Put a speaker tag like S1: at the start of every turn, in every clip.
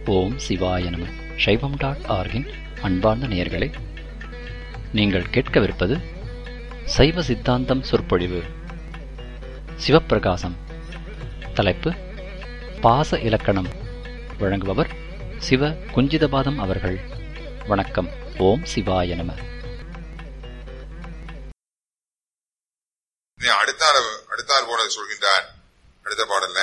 S1: ஓம் சிவாய நம சைவம் டாட் ஆர்கின் அன்பார்ந்த நேயர்களே நீங்கள் கேட்கவிருப்பது சைவ சித்தாந்தம் சொற்பொழிவு சிவப்பிரகாசம் தலைப்பு பாச இலக்கணம் வழங்குபவர் சிவ குஞ்சிதபாதம் அவர்கள் வணக்கம் ஓம் சிவாய நம
S2: நீ அடுத்தார அடுத்தார் போல சொல்கின்றார் அடுத்த பாடல்ல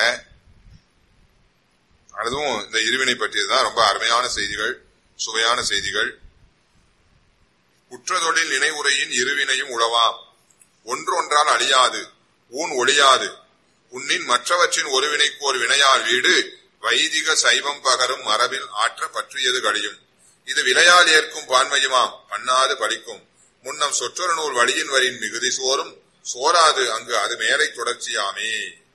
S2: அதுவும் இந்த இருவினை பற்றியதுதான் ரொம்ப அருமையான செய்திகள் சுவையான செய்திகள் உற்றதொழில் நினைவுரையின் இருவினையும் உழவாம் ஒன்று ஒன்றால் அழியாது ஊன் ஒழியாது உன்னின் மற்றவற்றின் ஒருவினைக்கு ஒரு வினையால் வீடு வைதிக சைவம் பகரும் மரபில் ஆற்ற பற்றியது கழியும் இது விலையால் ஏற்கும் பான்மையுமாம் பண்ணாது பலிக்கும் முன்னம் சொற்றொரு நூல் வழியின் வரின் மிகுதி சோறும் சோராது அங்கு அது மேலை தொடர்ச்சியாமே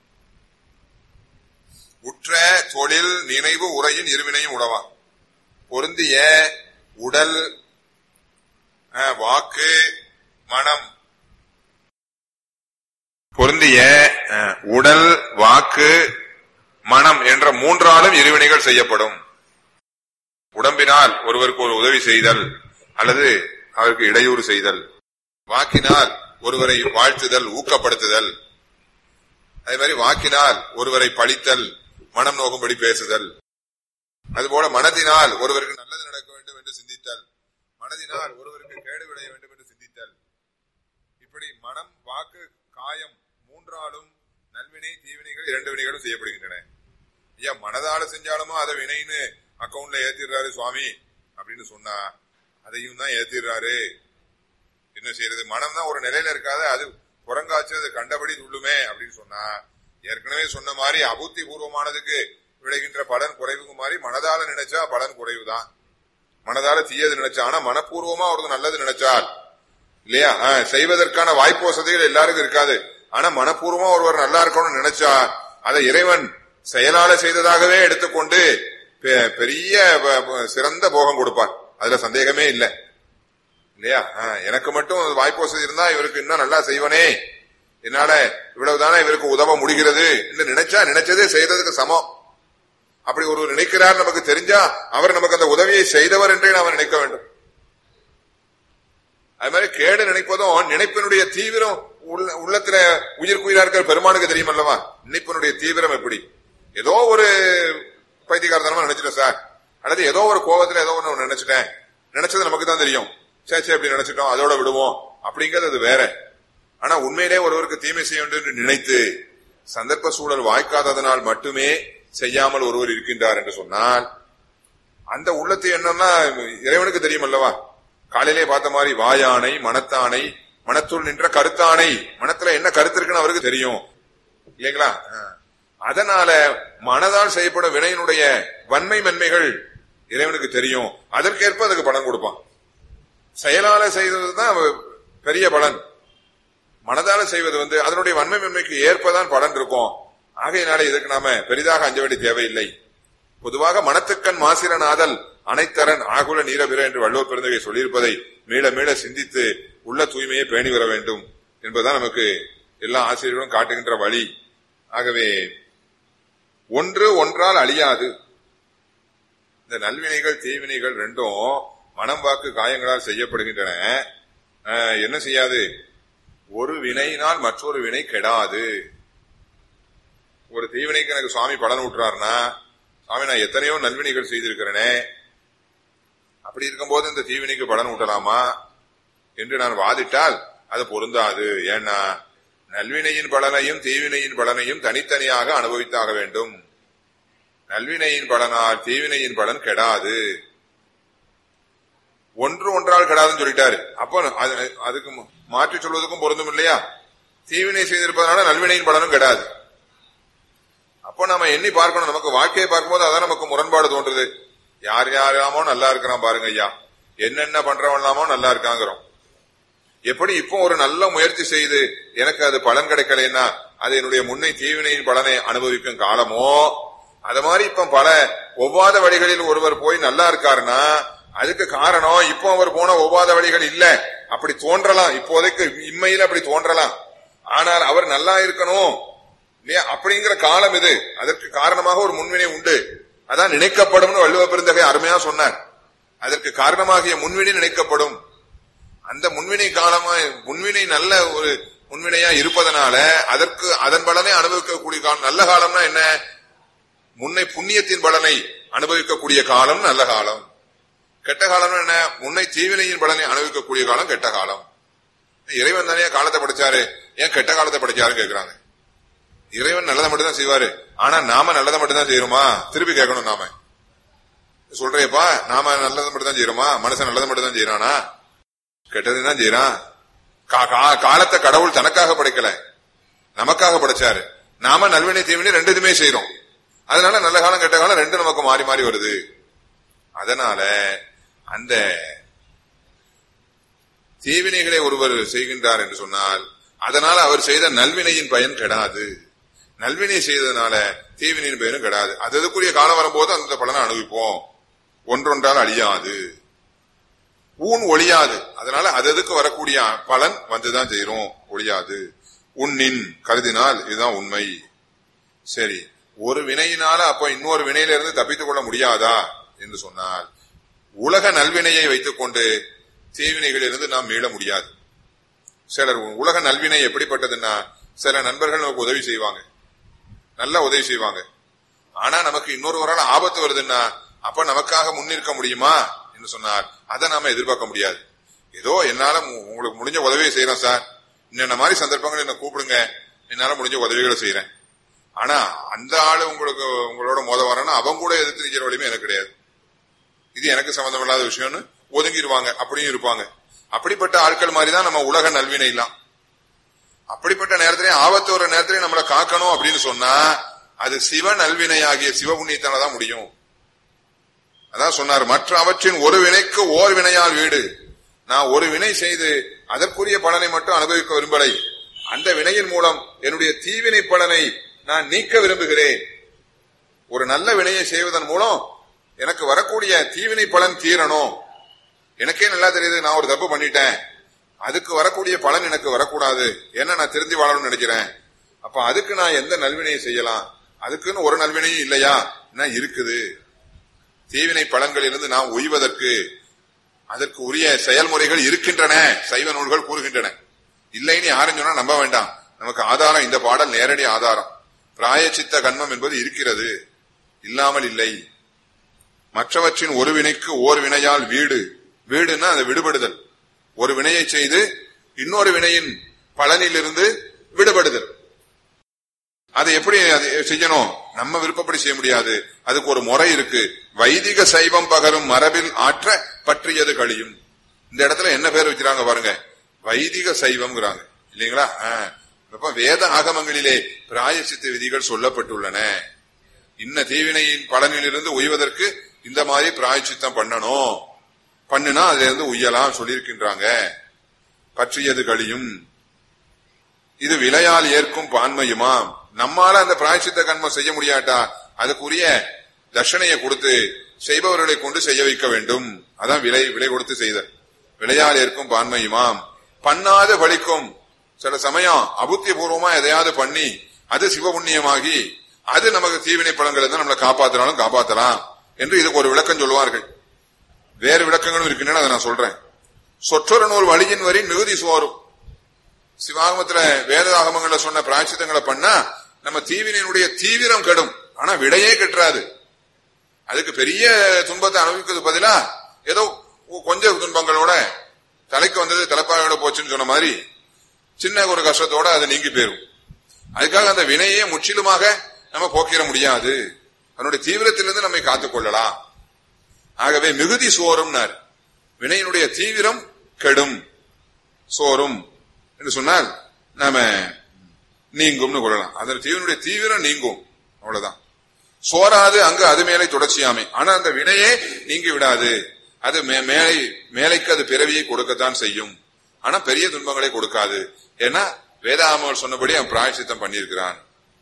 S2: உற்ற தொழில் நினைவு உரையின் இருவினையும் உடவா பொருந்திய உடல் அஹ், வாக்கு மனம் பொருந்திய அஹ், உடல் வாக்கு மனம் என்ற மூன்றாலும் இருவினைகள் செய்யப்படும் உடம்பினால் ஒருவருக்கு ஒரு உதவி செய்தல் அல்லது அவருக்கு இடையூறு செய்தல் வாக்கினால் ஒருவரை வாழ்த்துதல் ஊக்கப்படுத்துதல் அதே மாதிரி வாக்கினால் ஒருவரை பழித்தல் மனம் நோக்கும்படி பேசுதல் அதுபோல மனதினால் ஒருவருக்கு நல்லது நடக்க வேண்டும் என்று சிந்தித்தல் மனதினால் ஒருவருக்கு கேடு விளைய வேண்டும் என்று சிந்தித்தல் இப்படி மனம் வாக்கு காயம் மூன்றாலும் நல்வினை தீவினைகள் இரண்டு வினைகளும் செய்யப்படுகின்றன ஐயா மனதால செஞ்சாலுமோ அதை வினைன்னு அக்கவுண்ட்ல ஏத்திடுறாரு சுவாமி அப்படின்னு சொன்னா அதையும் தான் ஏத்திடுறாரு என்ன செய்யறது மனம் தான் ஒரு நிலையில இருக்காத அது புறங்காய்ச்சி அது கண்டபடி துள்ளுமே அப்படின்னு சொன்னா ஏற்கனவே சொன்ன மாதிரி அபுத்தி பூர்வமானதுக்கு விளைகின்ற பலன் குறைவுக்கு மாதிரி மனதால நினைச்சா பலன் குறைவுதான் மனதால தீயது நினைச்சா ஆனா மனப்பூர்வமா அவருக்கு நல்லது நினைச்சால் இல்லையா ஆ, செய்வதற்கான வாய்ப்பு வசதிகள் எல்லாருக்கும் இருக்காது ஆனா மனப்பூர்வமா ஒருவர் நல்லா இருக்கணும்னு நினைச்சா அதை இறைவன் செயலால செய்ததாகவே எடுத்துக்கொண்டு பெ- பெரிய ப- ப- சிறந்த போகம் கொடுப்பார் அதுல சந்தேகமே இல்லை இல்லையா ஆ, எனக்கு மட்டும் வாய்ப்பு வசதி இருந்தா இவருக்கு இன்னும் நல்லா செய்வனே என்னால இவ்வளவுதானே இவருக்கு உதவ முடிகிறது என்று நினைச்சா நினைச்சதே செய்யறதுக்கு சமம் அப்படி ஒரு நினைக்கிறார் நமக்கு தெரிஞ்சா அவர் நமக்கு அந்த உதவியை செய்தவர் என்றே நாம் நினைக்க வேண்டும் அது மாதிரி கேடு நினைப்பதும் நினைப்பினுடைய தீவிரம் உள்ள- உள்ளத்துல உயிர்க்குயிரா இருக்கிற பெருமானுக்கு தெரியும் அல்லவா நினைப்பினுடைய தீவிரம் எப்படி ஏதோ ஒரு பைத்தியகாரத்தனமா நினைச்சிட்டேன் சார் அல்லது ஏதோ ஒரு கோபத்துல ஏதோ ஒண்ணு நினைச்சிட்டேன் நினைச்சது நமக்கு தான் தெரியும் சே சே அப்படி நினைச்சிட்டோம் அதோட விடுவோம் அப்படிங்கிறது அது வேற ஆனா உண்மையிலே ஒருவருக்கு தீமை செய்ய வேண்டும் என்று நினைத்து சந்தர்ப்ப சூழல் வாய்க்காததனால் மட்டுமே செய்யாமல் ஒருவர் இருக்கின்றார் என்று சொன்னால் அந்த உள்ளத்து என்னன்னா இறைவனுக்கு தெரியும் அல்லவா காலையிலே பார்த்த மாதிரி வாயானை மனத்தானை மனத்துள் நின்ற கருத்தானை மனத்துல என்ன கருத்து இருக்குன்னு அவருக்கு தெரியும் இல்லைங்களா ஆ. அதனால மனதால் செய்யப்படும் வினையினுடைய வன்மை மென்மைகள் இறைவனுக்கு தெரியும் அதற்கேற்ப அதுக்கு பலன் கொடுப்பான் செயலால செய்ததுதான் பெரிய பலன் மனதால செய்வது வந்து அதனுடைய வன்மை மென்மைக்கு ஏற்பதான் பலன் இருக்கும் ஆகையினால இதற்கு நாம பெரிதாக அஞ்ச வேண்டிய தேவையில்லை பொதுவாக மனத்துக்கண் மாசிரனாதல் அனைத்தரன் ஆகுல நீரபிர என்று வள்ளுவர் பெருந்தகை சொல்லியிருப்பதை மீள மீள சிந்தித்து உள்ள தூய்மையை பேணி வர வேண்டும் என்பதுதான் நமக்கு எல்லா ஆசிரியர்களும் காட்டுகின்ற வழி ஆகவே ஒன்று ஒன்றால் அழியாது இந்த நல்வினைகள் தீவினைகள் ரெண்டும் மனம் வாக்கு காயங்களால் செய்யப்படுகின்றன அஹ், என்ன செய்யாது ஒரு வினையினால் மற்றொரு வினை கெடாது ஒரு தீவினைக்கு எனக்கு சுவாமி பலன் விட்டுறாருன்னா சுவாமி நான் எத்தனையோ நல்வினைகள் செய்திருக்கிறேனே அப்படி இருக்கும்போது இந்த தீவினைக்கு பலன் ஊட்டலாமா என்று நான் வாதிட்டால் அது பொருந்தாது ஏன்னா நல்வினையின் பலனையும் தீவினையின் பலனையும் தனித்தனியாக அனுபவித்தாக வேண்டும் நல்வினையின் பலனால் தீவினையின் பலன் கெடாது ஒன்று ஒன்றால் கெடாதுன்னு சொல்லிட்டாரு அப்போ அது- அதுக்கு மாற்றி சொல்வதற்கும் பொருந்தும் இல்லையா தீவினை செய்திருப்பதனால நல்வினையின் பலனும் கெடாது அப்போ நம்ம எண்ணி பார்க்கணும் நமக்கு வாழ்க்கையை பார்க்கும்போது அதான் நமக்கு முரண்பாடு தோன்றுது யார் யாராமோ நல்லா இருக்கிறான் பாருங்க ஐயா என்னென்ன பண்றவன்லாமோ நல்லா இருக்காங்கிறோம் எப்படி இப்போ ஒரு நல்ல முயற்சி செய்து எனக்கு அது பலன் கிடைக்கலைன்னா அது என்னுடைய முன்னை தீவினையின் பலனை அனுபவிக்கும் காலமோ அது மாதிரி இப்ப பல ஒவ்வாத வழிகளில் ஒருவர் போய் நல்லா இருக்காருன்னா அதுக்கு காரணம் இப்போ அவர் போன ஒவ்வாத வழிகள் இல்ல அப்படி தோன்றலாம் இப்போதைக்கு இம்மையில் அப்படி தோன்றலாம் ஆனால் அவர் நல்லா இருக்கணும் இல்லையா அப்படிங்கிற காலம் இது அதற்கு காரணமாக ஒரு முன்வினை உண்டு அதான் நினைக்கப்படும் வள்ளுவ பெருந்தகை அருமையா சொன்னார் அதற்கு காரணமாகிய முன்வினை நினைக்கப்படும் அந்த முன்வினை காலமா முன்வினை நல்ல ஒரு முன்வினையா இருப்பதனால அதற்கு அதன் பலனை அனுபவிக்கக்கூடிய காலம் நல்ல காலம்னா என்ன முன்னை புண்ணியத்தின் பலனை அனுபவிக்கக்கூடிய காலம் நல்ல காலம் கெட்ட காலம்னா என்ன முன்னை தீவினையின் பலனை அனுபவிக்கக்கூடிய காலம் கெட்ட காலம் இறைவன் தானே காலத்தை படிச்சாரு ஏன் கெட்ட காலத்தை படிச்சாருன்னு கேக்குறாங்க இறைவன் நல்லதை மட்டும் தான் செய்வாரு ஆனா நாம நல்லதை மட்டும் தான் செய்யறோமா திருப்பி கேட்கணும் நாம சொல்றேப்பா நாம நல்லதை மட்டும் தான் செய்யறோமா மனுஷன் நல்லதை மட்டும் தான் செய்யறானா கெட்டது தான் செய்யறான் கா- கா- காலத்தை கடவுள் தனக்காக படைக்கல நமக்காக படைச்சாரு நாம நல்வினை தீவினை ரெண்டு இதுமே செய்யறோம் அதனால நல்ல காலம் கெட்ட காலம் ரெண்டு நமக்கு மாறி மாறி வருது அதனால அந்த தீவினைகளை ஒருவர் செய்கின்றார் என்று சொன்னால் அதனால அவர் செய்த நல்வினையின் பயன் கெடாது நல்வினை செய்ததுனால தீவினையின் பயனும் கெடாது அது அதுக்குரிய காலம் வரும்போது அந்த பலனை அனுபவிப்போம் ஒன்றொன்றால் அழியாது ஊன் ஒழியாது அதனால அது அதுக்கு வரக்கூடிய பலன் வந்துதான் செய்யறோம் ஒழியாது உன்னின் கருதினால் இதுதான் உண்மை சரி ஒரு வினையினால அப்ப இன்னொரு வினையில இருந்து தப்பித்துக் கொள்ள முடியாதா என்று சொன்னால் உலக நல்வினையை வைத்துக் கொண்டு தீவினைகளிலிருந்து நாம் மீள முடியாது சிலர் உலக நல்வினை எப்படிப்பட்டதுன்னா சில நண்பர்கள் நமக்கு உதவி செய்வாங்க நல்ல உதவி செய்வாங்க ஆனா நமக்கு இன்னொருவரால் ஆபத்து வருதுன்னா அப்ப நமக்காக முன்னிற்க முடியுமா என்று சொன்னார் அதை நாம எதிர்பார்க்க முடியாது ஏதோ என்னால மு- உங்களுக்கு முடிஞ்ச உதவியை செய்யறேன் சார் இன்னென்ன மாதிரி சந்தர்ப்பங்கள் என்ன கூப்பிடுங்க என்னால முடிஞ்ச உதவிகளை செய்யறேன் ஆனா அந்த ஆளு உங்களுக்கு உங்களோட மோத வரேன்னா அவங்க கூட எதிர்த்து நிக்கிற வழியுமே எனக்கு கிடையாது இது எனக்கு சம்பந்தமில்லாத விஷயம்னு ஒதுங்கிடுவாங்க அப்படியும் இருப்பாங்க அப்படிப்பட்ட ஆட்கள் மாதிரி தான் நம்ம உலக நல்வினை எல்லாம் அப்படிப்பட்ட நேரத்திலே ஆபத்து வர நேரத்திலே நம்மளை காக்கணும் அப்படின்னு சொன்னா அது சிவ நல்வினையாகிய சிவபுண்ணியத்தால தான் முடியும் அதான் சொன்னார் மற்ற அவற்றின் ஒரு வினைக்கு ஓர் வினையால் வீடு நான் ஒரு வினை செய்து அதற்குரிய பலனை மட்டும் அனுபவிக்க விரும்பலை அந்த வினையின் மூலம் என்னுடைய தீவினை பலனை நான் நீக்க விரும்புகிறேன் ஒரு நல்ல வினையை செய்வதன் மூலம் எனக்கு வரக்கூடிய தீவினை பலன் தீரணும் எனக்கே நல்லா தெரியுது நான் ஒரு தப்பு பண்ணிட்டேன் அதுக்கு வரக்கூடிய பலன் எனக்கு வரக்கூடாது ஏன்னா நான் திருந்தி வாழணும்னு நினைக்கிறேன் அப்ப அதுக்கு நான் எந்த நல்வினையை செய்யலாம் அதுக்குன்னு ஒரு நல்வினையும் இல்லையா என்ன இருக்குது தீவினை பலன்களிலிருந்து நாம் உய்வதற்கு அதற்கு உரிய செயல்முறைகள் இருக்கின்றன சைவ நூல்கள் கூறுகின்றன இல்லைன்னு யாரும் சொன்னா நம்ப வேண்டாம் நமக்கு ஆதாரம் இந்த பாடல் நேரடி ஆதாரம் பிராயச்சித்த கண்மம் என்பது இருக்கிறது இல்லாமல் இல்லை மற்றவற்றின் ஒரு வினைக்கு ஓர் வினையால் வீடு வீடுன்னா அந்த விடுபடுதல் ஒரு வினையை செய்து இன்னொரு வினையின் பலனிலிருந்து விடுபடுதல் அதை எப்படி அது செய்யணும் நம்ம விருப்பப்படி செய்ய முடியாது அதுக்கு ஒரு முறை இருக்கு வைதிக சைவம் பகரும் மரபில் ஆற்ற பற்றியது கழியும் இந்த இடத்துல என்ன பேர் வச்சுறாங்க பாருங்க வைதிக சைவம்ங்கிறாங்க இல்லைங்களா ஆ. அப்ப வேத ஆகமங்களிலே பிராயசித்த விதிகள் சொல்லப்பட்டுள்ளன இன்ன தீவினையின் பலனிலிருந்து உய்வதற்கு இந்த மாதிரி பிராயச்சித்தம் பண்ணணும் பண்ணுனா அதுல இருந்து உய்யலாம் சொல்லியிருக்கின்றாங்க பற்றியது கழியும் இது விலையால் ஏற்கும் பான்மையுமாம் நம்மால அந்த பிராயச்சித்த கர்மம் செய்ய முடியாட்டா அதுக்குரிய தட்சணையை கொடுத்து செய்பவர்களை கொண்டு செய்ய வைக்க வேண்டும் அதான் விலை விலை கொடுத்து செய்தல் விலையால் ஏற்கும் பான்மையுமாம் பண்ணாது பலிக்கும் சில சமயம் அபுத்திய பூர்வமா எதையாவது பண்ணி அது சிவபுண்ணியமாகி அது நமக்கு தீவினை பலன்களை தான் நம்மளை காப்பாத்தினாலும் காப்பாத்தலாம் என்று இதுக்கு ஒரு விளக்கம் சொல்லுவார்கள் வேறு விளக்கங்களும் இருக்கின்றன அதை நான் சொல்றேன் சொற்றொரு நூல் வழியின் வரி மிகுதி சோறும் சிவாகமத்துல வேத ஆகமங்கள்ல சொன்ன பிராய்ச்சித்தங்களை பண்ணா நம்ம தீவினையினுடைய தீவிரம் கெடும் ஆனா விடையே கெட்டுறாது அதுக்கு பெரிய துன்பத்தை அனுபவிக்கிறது பதிலா ஏதோ கொஞ்சம் துன்பங்களோட தலைக்கு வந்தது தலைப்பாயோட போச்சுன்னு சொன்ன மாதிரி சின்ன ஒரு கஷ்டத்தோட அது நீங்கி போயிரும் அதுக்காக அந்த வினையே முற்றிலுமாக நம்ம போக்கிட முடியாது அதனுடைய தீவிரத்திலிருந்து நம்மை காத்துக் கொள்ளலாம் ஆகவே மிகுதி சோறும்னார் வினையினுடைய தீவிரம் கெடும் சோறும் என்று சொன்னால் நாம நீங்கும்னு கொள்ளலாம் அதன் தீவினுடைய தீவிரம் நீங்கும் அவ்வளவுதான் சோறாது அங்கு அது மேலே தொடர்ச்சியாமை ஆனா அந்த வினையே நீங்கி விடாது அது மே- மேலை மேலைக்கு அது பிறவியை கொடுக்கத்தான் செய்யும் ஆனா பெரிய துன்பங்களை கொடுக்காது ஏன்னா வேதாமல் சொன்னபடி அவன் பிராயசித்தம் பண்ணியிருக்கிறான்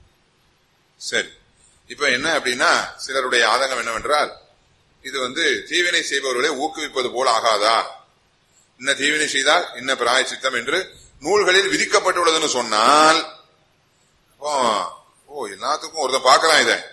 S2: சரி இப்ப என்ன அப்படின்னா சிலருடைய ஆதங்கம் என்னவென்றால் இது வந்து தீவினை செய்பவர்களை ஊக்குவிப்பது போல ஆகாதா இன்ன தீவினை செய்தால் இன்ன பிராயச்சித்தம் என்று நூல்களில் விதிக்கப்பட்டுள்ளதுன்னு சொன்னால் ஓ ஓ, எல்லாத்துக்கும் ஒருத்தன் பார்க்கலாம் இத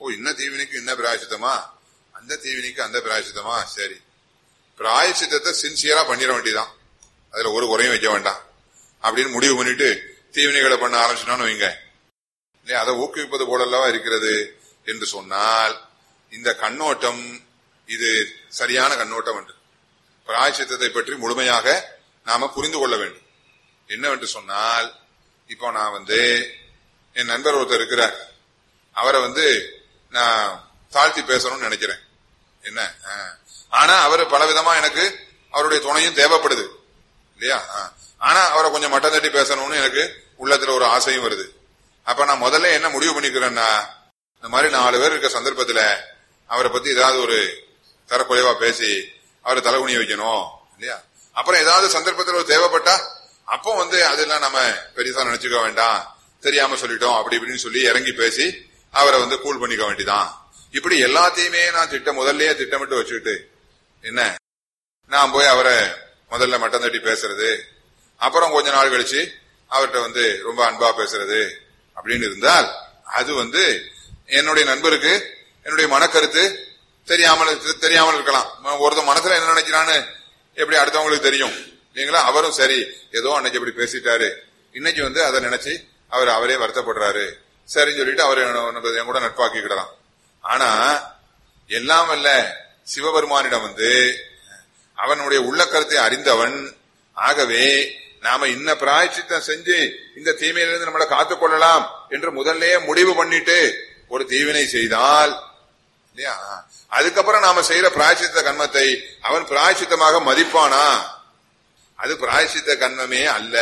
S2: ஓ இன்ன தீவினைக்கு இன்ன பிராயசித்தமா அந்த தீவினைக்கு அந்த பிராயசித்தமா சரி பிராயசித்தத்தை சின்சியரா பண்ணிட வேண்டியதான் அதுல ஒரு குறையும் வைக்க வேண்டாம் அப்படின்னு முடிவு பண்ணிட்டு தீவினைகளை பண்ண ஆரம்பிச்சிட்டோம்னு வைங்க இல்லையா அதை ஊக்குவிப்பது போலல்லவா இருக்கிறது என்று சொன்னால் இந்த கண்ணோட்டம் இது சரியான கண்ணோட்டம் என்று பிராயசித்தத்தை பற்றி முழுமையாக நாம புரிந்து கொள்ள வேண்டும் என்னவென்று சொன்னால் இப்போ நான் வந்து என் நண்பர் ஒருத்தர் இருக்கிறார் அவரை வந்து நான் தாழ்த்தி பேசணும்னு நினைக்கிறேன் என்ன ஆ. ஆனா அவர் பல விதமா எனக்கு அவருடைய துணையும் தேவைப்படுது இல்லையா ஆ. ஆனா அவரை கொஞ்சம் மட்டம் தட்டி பேசணும்னு எனக்கு உள்ளத்துல ஒரு ஆசையும் வருது அப்ப நான் முதல்ல என்ன முடிவு பண்ணிக்கிறேன்னா இந்த மாதிரி நாலு பேர் இருக்க சந்தர்ப்பத்துல அவரை பத்தி ஏதாவது ஒரு தரக்குறைவா பேசி அவரை தலைகுனிய வைக்கணும் இல்லையா அப்புறம் ஏதாவது சந்தர்ப்பத்தில் ஒரு தேவைப்பட்டா அப்போ வந்து அதெல்லாம் நம்ம பெருசா நினைச்சுக்க வேண்டாம் தெரியாம சொல்லிட்டோம் அப்படி இப்படின்னு சொல்லி இறங்கி பேசி அவரை வந்து கூல் பண்ணிக்க வேண்டியதான் இப்படி எல்லாத்தையுமே நான் திட்டம் முதல்லயே திட்டமிட்டு வச்சுக்கிட்டு என்ன நான் போய் அவரை முதல்ல மட்டம் தட்டி பேசுறது அப்புறம் கொஞ்ச நாள் கழிச்சு அவர்கிட்ட வந்து ரொம்ப அன்பா பேசுறது அப்படின்னு இருந்தால் அது வந்து என்னுடைய நண்பருக்கு என்னுடைய மனக்கருத்து தெரியாமல் தெரியாமல் இருக்கலாம் ஒருத்தன் மனசுல என்ன நினைக்கிறான்னு எப்படி அடுத்தவங்களுக்கு தெரியும் இல்லைங்களா அவரும் சரி ஏதோ அன்னைக்கு இப்படி பேசிட்டாரு இன்னைக்கு வந்து அதை நினைச்சு அவர் அவரே வருத்தப்படுறாரு சரின்னு சொல்லிட்டு அவர் என்ன- என் கூட நட்பாக்கிக்கிடலாம் ஆனா எல்லாம் அல்ல சிவபெருமானிடம் வந்து அவனுடைய உள்ள கருத்தை அறிந்தவன் ஆகவே நாம இன்ன பிராயச்சித்தம் செஞ்சு இந்த தீமையிலிருந்து நம்மளை காத்துக்கொள்ளலாம் என்று முதல்லயே முடிவு பண்ணிட்டு ஒரு தீவினை செய்தால் இல்லையா அதுக்கப்புறம் நாம செய்யற பிராயச்சித்த கர்மத்தை அவன் பிராயச்சித்தமாக மதிப்பானா அது பிராயச்சித்த கர்மமே அல்ல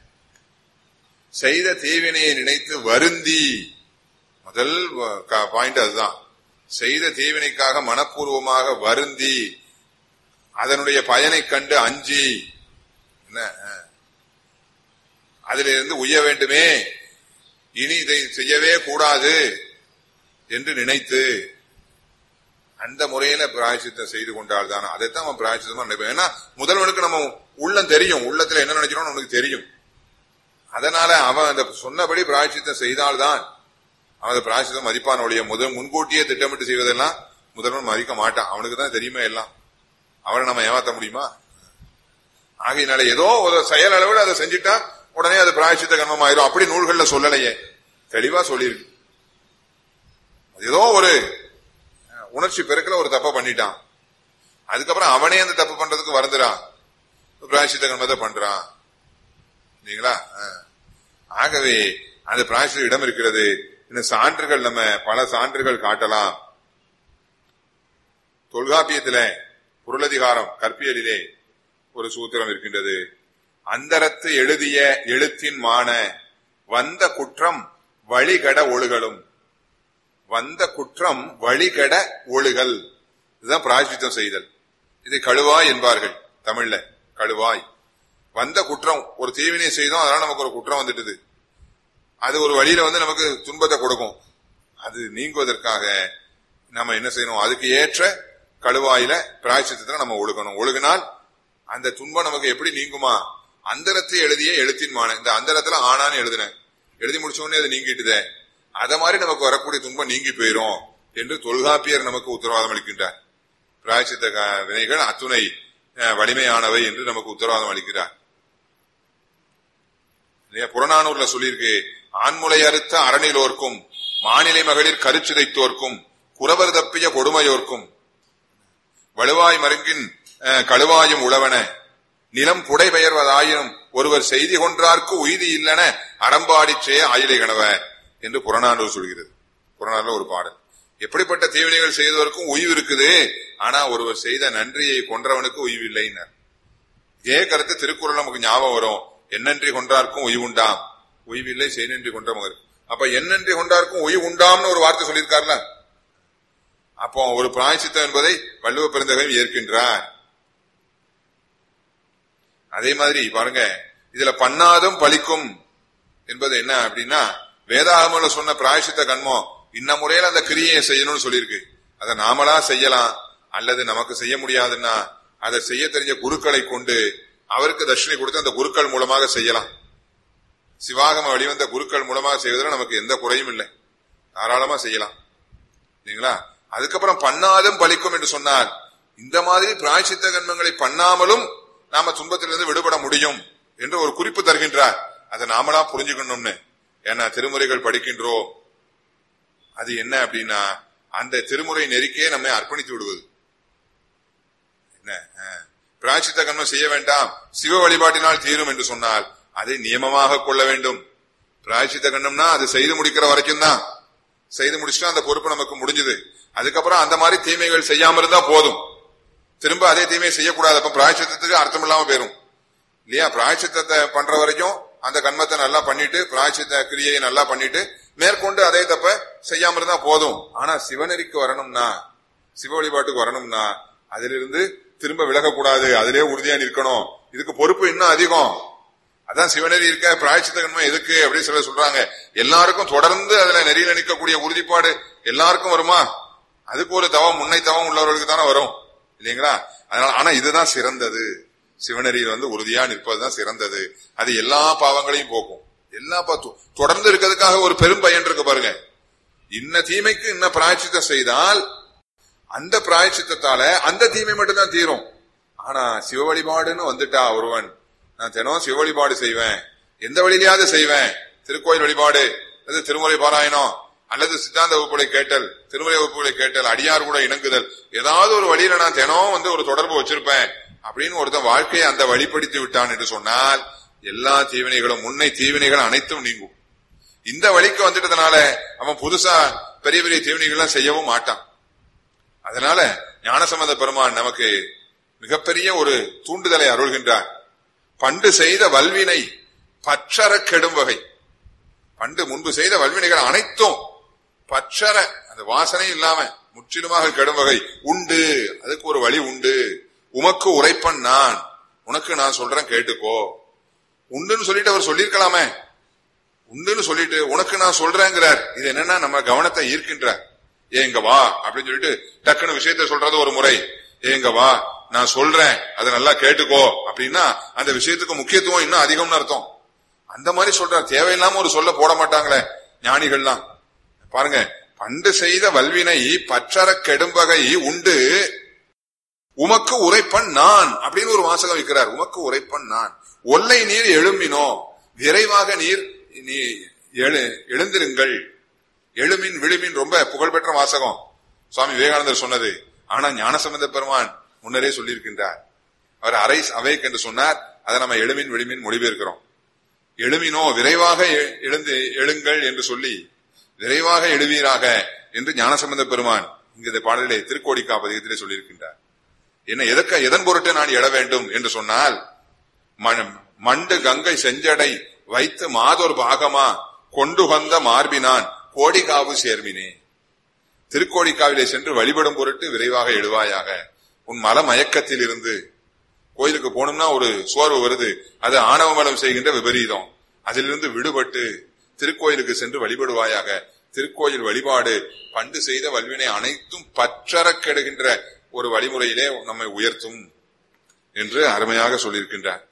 S2: செய்த தீவினையை நினைத்து வருந்தி முதல் பாயிண்ட் அதுதான் செய்த தீவினைக்காக மனப்பூர்வமாக வருந்தி அதனுடைய பயனை கண்டு அஞ்சி என்ன அஹ், அதிலிருந்து உய்ய வேண்டுமே இனி இதை செய்யவே கூடாது என்று நினைத்து அந்த முறையில பிராயச்சித்தம் செய்து கொண்டால் தான் அதைத்தான் அவன் பிராயச்சித்தமா நினைப்பேன் ஏன்னா முதல்வனுக்கு நம்ம உள்ளம் தெரியும் உள்ளத்துல என்ன நினைக்கிறோம்னு அவனுக்கு தெரியும் அதனால அவன் அந்த சொன்னபடி பிராயச்சித்தம் செய்தால்தான் அவன் அந்த பிராயச்சித்தம் மதிப்பான் ஒழிய முதல் முன்கூட்டியே திட்டமிட்டு செய்வதெல்லாம் முதல்வன் மதிக்க மாட்டான் அவனுக்கு தான் தெரியுமே எல்லாம் அவனை நம்ம ஏமாத்த முடியுமா ஆகையினால ஏதோ ஒரு செயல் அளவில் அதை செஞ்சுட்டா உடனே அது பிராயச்சித்த கர்மம் ஆயிரும் அப்படி நூல்கள்ல சொல்லலையே தெளிவா சொல்லியிருக்கு ஏதோ ஒரு அஹ், உணர்ச்சி பெருக்கல ஒரு தப்பை பண்ணிட்டான் அதுக்கப்புறம் அவனே அந்த தப்பு பண்றதுக்கு வருந்துறான் பிராயச்சித்த கர்மத்தை பண்றான் இல்லைங்களா அஹ். ஆகவே அந்த பிராயச்சித்த இடம் இருக்கிறது இந்த சான்றுகள் நம்ம பல சான்றுகள் காட்டலாம் தொல்காப்பியத்தில பொருளதிகாரம் கற்பியலிலே ஒரு சூத்திரம் இருக்கின்றது அந்தரத்து எழுதிய எழுத்தின் மான வந்த குற்றம் வழிகட ஒழுகலும் வந்த குற்றம் வழிகட ஒழுகல் இதுதான் பிராயச்சித்தம் செய்தல் இதை கழுவாய் என்பார்கள் தமிழ்ல கழுவாய் வந்த குற்றம் ஒரு தீவினை செய்தோம் அதனால நமக்கு ஒரு குற்றம் வந்துட்டுது அது ஒரு வழியில வந்து நமக்கு துன்பத்தை கொடுக்கும் அது நீங்குவதற்காக நம்ம என்ன செய்யணும் அதுக்கு ஏற்ற கழுவாயில பிராயச்சித்தத்தை நம்ம ஒழுகணும் ஒழுகினால் அந்த துன்பம் நமக்கு எப்படி நீங்குமா அந்தரத்தை எழுதிய எழுத்தின் மான இந்த அந்தரத்துல ஆனான்னு எழுதினேன் எழுதி முடிச்ச உடனே அது நீங்கிட்டுதே அத மாதிரி நமக்கு வரக்கூடிய துன்பம் நீங்கி போயிரும் என்று தொல்காப்பியர் நமக்கு உத்தரவாதம் அளிக்கின்றார் பிராயச்சித்த க- வினைகள் அத்துணை அஹ், வலிமையானவை என்று நமக்கு உத்தரவாதம் அளிக்கிறார் இல்லையா புறநானூர்ல சொல்லியிருக்கு ஆண்முலை அறுத்த அரணிலோர்க்கும் மாநிலை மகளிர் கருச்சிதைத்தோர்க்கும் குறவர் தப்பிய கொடுமையோர்க்கும் வலுவாய் மருங்கின் அஹ், கழுவாயும் உழவன நிலம் புடை பெயர்வதாயினும் ஒருவர் செய்தி கொன்றார்க்கு உய்தி இல்லன அறம்பாடிச்சே ஆயிலை கணவ என்று புறநானூர் சொல்கிறது புறநானூர் ஒரு பாடல் எப்படிப்பட்ட தீவினைகள் செய்தவருக்கும் உய்வு இருக்குது ஆனா ஒருவர் செய்த நன்றியை கொன்றவனுக்கு உய்வு இல்லைன்னார் இதே கருத்து திருக்குறள் நமக்கு ஞாபகம் வரும் என்னன்றி கொன்றார்க்கும் உய்வு உண்டாம் உய்வில்லை செய்நன்றி கொன்ற மகர் அப்ப என்னன்றி கொண்டார்க்கும் உய்வு உண்டாம்னு ஒரு வார்த்தை சொல்லியிருக்காருல அப்போ ஒரு பிராயச்சித்தம் என்பதை வள்ளுவ பெருந்தகையும் ஏற்கின்றார் அதே மாதிரி பாருங்க இதுல பண்ணாதும் பலிக்கும் என்பது என்ன அப்படின்னா வேதாகமல சொன்ன பிராயச்சித்த கண்மம் இன்ன முறையில அந்த கிரியையை செய்யணும்னு சொல்லியிருக்கு அதை நாமளா செய்யலாம் அல்லது நமக்கு செய்ய முடியாதுன்னா அதை செய்ய தெரிஞ்ச குருக்களை கொண்டு அவருக்கு தட்சிணை கொடுத்து அந்த குருக்கள் மூலமாக செய்யலாம் சிவாகம வெளிவந்த குருக்கள் மூலமாக செய்வதில் நமக்கு எந்த குறையும் இல்லை தாராளமா செய்யலாம் இல்லைங்களா அதுக்கப்புறம் பண்ணாதும் பலிக்கும் என்று சொன்னார் இந்த மாதிரி பிராய்ச்சித்த கர்மங்களை பண்ணாமலும் நாம துன்பத்திலிருந்து விடுபட முடியும் என்று ஒரு குறிப்பு தருகின்றார் அதை நாமளா புரிஞ்சுக்கணும்னு ஏன்னா திருமுறைகள் படிக்கின்றோம் அது என்ன அப்படின்னா அந்த திருமுறை நெருக்கே நம்மை அர்ப்பணித்து விடுவது என்ன அஹ், பிராயச்சித்த கர்மம் செய்ய வேண்டாம் சிவ வழிபாட்டினால் தீரும் என்று சொன்னால் அதை நியமமாக கொள்ள வேண்டும் பிராயச்சித்த கண்ணம்னா அது செய்து முடிக்கிற வரைக்கும் தான் செய்து முடிச்சுட்டா அந்த பொறுப்பு நமக்கு முடிஞ்சது அதுக்கப்புறம் அந்த மாதிரி தீமைகள் செய்யாம இருந்தா போதும் திரும்ப அதே தீமையை செய்யக்கூடாது அப்ப பிராயச்சித்தத்துக்கு அர்த்தம் இல்லாம போயிரும் இல்லையா பிராயச்சித்தத்தை பண்ற வரைக்கும் அந்த கண்மத்தை நல்லா பண்ணிட்டு பிராயச்சித்த கிரியையை நல்லா பண்ணிட்டு மேற்கொண்டு அதே தப்ப செய்யாம இருந்தா போதும் ஆனா சிவநெறிக்கு வரணும்னா சிவ வழிபாட்டுக்கு வரணும்னா அதிலிருந்து திரும்ப விலகக்கூடாது அதிலே உறுதியா நிற்கணும் இதுக்கு பொறுப்பு இன்னும் அதிகம் அதான் சிவநெறி இருக்க பிராயச்சித்த கண்மம் எதுக்கு அப்படின்னு சொல்ல சொல்றாங்க எல்லாருக்கும் தொடர்ந்து அதுல நெறியில நிற்கக்கூடிய உறுதிப்பாடு எல்லாருக்கும் வருமா அதுக்கு ஒரு தவம் முன்னை தவம் உள்ளவர்களுக்கு தானே வரும் இல்லைங்களா அதனால ஆனா இதுதான் சிறந்தது சிவநெறியில் வந்து உறுதியா நிற்பதுதான் சிறந்தது அது எல்லா பாவங்களையும் போக்கும் எல்லா பா- தொடர்ந்து இருக்கிறதுக்காக ஒரு பெரும் பயன் இருக்கு பாருங்க இன்ன தீமைக்கு இன்ன பிராயச்சித்தம் செய்தால் அந்த பிராயச்சித்தத்தால அந்த தீமை மட்டும்தான் தீரும் ஆனா சிவ வழிபாடுன்னு வந்துட்டா ஒருவன் நான் தினம் சிவ வழிபாடு செய்வேன் எந்த வழியிலையாவது செய்வேன் திருக்கோயில் வழிபாடு அல்லது திருமுறை பாராயணம் அல்லது சித்தாந்த வகுப்புகளை கேட்டல் திருமுறை வகுப்புகளை கேட்டல் அடியார் கூட இணங்குதல் ஏதாவது ஒரு வழியில நான் தினம் வந்து ஒரு தொடர்பு வச்சிருப்பேன் அப்படின்னு ஒருத்தன் வாழ்க்கையை அந்த வழிப்படுத்தி விட்டான் என்று சொன்னால் எல்லா தீவினைகளும் முன்னை தீவினைகள் அனைத்தும் நீங்கும் இந்த வழிக்கு வந்துட்டதுனால அவன் புதுசா பெரிய பெரிய தீவினைகள்லாம் செய்யவும் மாட்டான் அதனால ஞானசம்பந்த பெருமான் நமக்கு மிகப்பெரிய ஒரு தூண்டுதலை அருள்கின்றார் பண்டு செய்த வல்வினை பற்றற கெடும் வகை பண்டு முன்பு செய்த வல்வினைகள் அனைத்தும் பற்றற அந்த வாசனை இல்லாம முற்றிலுமாக கெடும் வகை உண்டு அதுக்கு ஒரு வழி உண்டு உமக்கு உரைப்பன் நான் உனக்கு நான் சொல்றேன் கேட்டுக்கோ உண்டுன்னு சொல்லிட்டு அவர் சொல்லியிருக்கலாமே உண்டுன்னு சொல்லிட்டு உனக்கு நான் சொல்றேங்கிறார் இது என்னன்னா நம்ம கவனத்தை ஈர்க்கின்றார் ஏ இங்க வா அப்படின்னு சொல்லிட்டு டக்குன்னு விஷயத்த சொல்றது ஒரு முறை ஏ இங்க வா நான் சொல்றேன் அதை நல்லா கேட்டுக்கோ அப்படின்னா அந்த விஷயத்துக்கு முக்கியத்துவம் இன்னும் அதிகம்னு அர்த்தம் அந்த மாதிரி சொல்றார் தேவையில்லாம ஒரு சொல்ல போட மாட்டாங்களே ஞானிகள்லாம் பாருங்க பண்டு செய்த வல்வினை பற்றற கெடும்பகை உண்டு உமக்கு உரைப்பன் நான் அப்படின்னு ஒரு வாசகம் வைக்கிறார் உமக்கு உரைப்பன் நான் ஒல்லை நீர் எழும்பினோ விரைவாக நீர் நீ எழு எழுந்திருங்கள் எழுமின் விழுமின் ரொம்ப புகழ்பெற்ற வாசகம் சுவாமி விவேகானந்தர் சொன்னது ஆனா ஞானசம்பந்த பெருமான் முன்னரே சொல்லியிருக்கின்றார் அவர் அரை அவைக்கு என்று சொன்னார் அதை நம்ம எழுமின் விழுமின் மொழிபெயர்க்கிறோம் எழுமினோ விரைவாக எ- எழுந்து எழுங்கள் என்று சொல்லி விரைவாக எழுவீராக என்று ஞானசம்பந்த பெருமான் இங்க இந்த பாடலிலே திருக்கோடிக்கா பதிகத்திலே சொல்லியிருக்கின்றார் என்ன எதற்க எதன் பொருட்டு நான் எழ வேண்டும் என்று சொன்னால் மண்- மண்டு கங்கை செஞ்சடை வைத்து மாதொரு பாகமா கொண்டு வந்த மார்பினான் கோடிகாவு சேர்மினே திருக்கோடிக்காவிலே சென்று வழிபடும் பொருட்டு விரைவாக எழுவாயாக உன் மல மயக்கத்தில் இருந்து கோயிலுக்கு போனோம்னா ஒரு சோர்வு வருது அது ஆணவ மலம் செய்கின்ற விபரீதம் அதிலிருந்து விடுபட்டு திருக்கோயிலுக்கு சென்று வழிபடுவாயாக திருக்கோயில் வழிபாடு பண்டு செய்த வல்வினை அனைத்தும் பற்றறக் கெடுகின்ற ஒரு வழிமுறையிலே நம்மை உயர்த்தும் என்று அருமையாக சொல்லியிருக்கின்றார்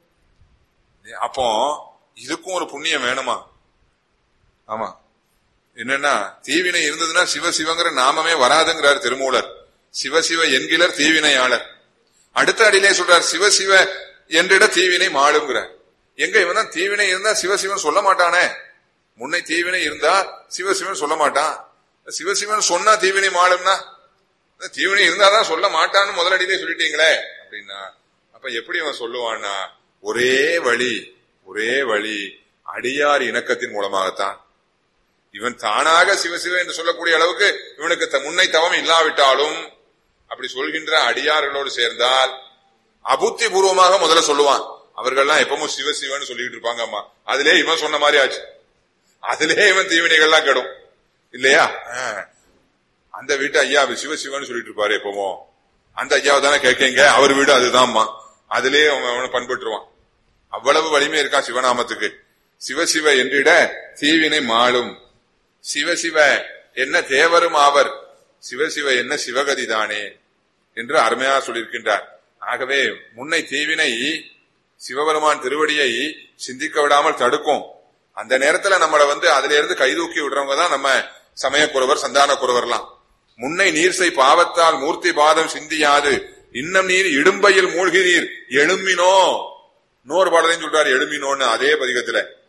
S2: அப்போ இதுக்கும் ஒரு புண்ணியம் வேணுமா ஆமா என்னன்னா தீவினை இருந்ததுன்னா சிவ சிவங்கிற நாமமே வராதுங்கிறார் திருமூலர் சிவ சிவ என்கிறர் தீவினையாளர் அடுத்த அடியிலே சொல்றார் சிவ சிவ என்றிட தீவினை மாளுங்கிறார் எங்க இவன் தான் தீவினை இருந்தா சிவசிவன் சொல்ல மாட்டானே முன்னை தீவினை இருந்தா சிவசிவன் சொல்ல மாட்டான் சிவசிவன் சொன்னா தீவினை மாளும்னா தீவினை இருந்தாதான் சொல்ல மாட்டான்னு முதலடியிலே சொல்லிட்டீங்களே அப்படின்னா அப்ப எப்படி அவன் சொல்லுவான்னா ஒரே வழி ஒரே வழி அடியார் இணக்கத்தின் மூலமாகத்தான் இவன் தானாக சிவசிவ என்று சொல்லக்கூடிய அளவுக்கு இவனுக்கு த- முன்னை தவம் இல்லாவிட்டாலும் அப்படி சொல்கின்ற அடியார்களோடு சேர்ந்தால் அபுத்தி பூர்வமாக முதல்ல சொல்லுவான் அவர்கள்லாம் எப்பவும் சிவ சிவன்னு சொல்லிட்டு இருப்பாங்க அம்மா அதிலே இவன் சொன்ன மாதிரி ஆச்சு அதிலே இவன் தீவினைகள்லாம் கெடும் இல்லையா ஆ. அந்த வீட்டு ஐயா சிவ சிவன்னு சொல்லிட்டு இருப்பாரு எப்பவும் அந்த ஐயாவை தானே கேட்கீங்க அவர் வீடு அதுதான்மா அதிலே அவன் அவனை பண்பட்டுருவான் அவ்வளவு வலிமை இருக்கா சிவநாமத்துக்கு சிவசிவ என்றிட தீவினை மாளும் சிவசிவ என்ன தேவரும் ஆவர் சிவசிவ என்ன சிவகதி தானே என்று அருமையாக சொல்லியிருக்கின்றார் ஆகவே முன்னை தீவினை சிவபெருமான் திருவடியை சிந்திக்க விடாமல் தடுக்கும் அந்த நேரத்துல நம்மளை வந்து அதுல இருந்து கைதூக்கி விடுறவங்க தான் நம்ம சமயக்குறவர் சந்தான குறவர்லாம் முன்னை நீர்சை பாவத்தால் மூர்த்தி பாதம் சிந்தியாது இன்னம் நீர் இடும்பையில் மூழ்கிறீர் எழும்பினோ இன்னொரு பாடலையும் சொல்றாரு எழுமினோன்னு அதே பதிகத்துல